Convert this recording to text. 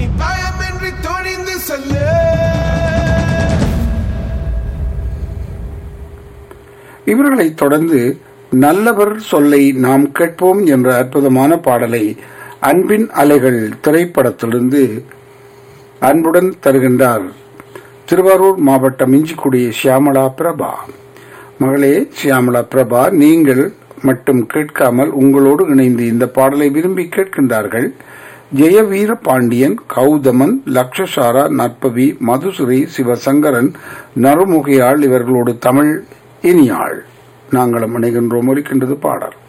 நீ பயமின்றி துணிந்து செல்லு இவர்களைத் தொடர்ந்து நல்லவர் சொல்லை நாம் கேட்போம் என்ற அற்புதமான பாடலை அன்பின் அலைகள் திரைப்படத்திலிருந்து அன்புடன் தருகின்றார் திருவாரூர் மாவட்டம் இஞ்சிக்குடி சியாமளா பிரபா மகளே சியாமளா பிரபா நீங்கள் மட்டும் கேட்காமல் உங்களோடு இணைந்து இந்த பாடலை விரும்பி கேட்கின்றார்கள் ஜெயவீர பாண்டியன் கௌதமன் லக்ஷசாரா நற்பவி மதுசுரி சிவசங்கரன் நறுமுகையாள் இவர்களோடு தமிழ் இனியாள் நாங்களும் இணைகின்றோம் ஒலிக்கின்றது பாடல்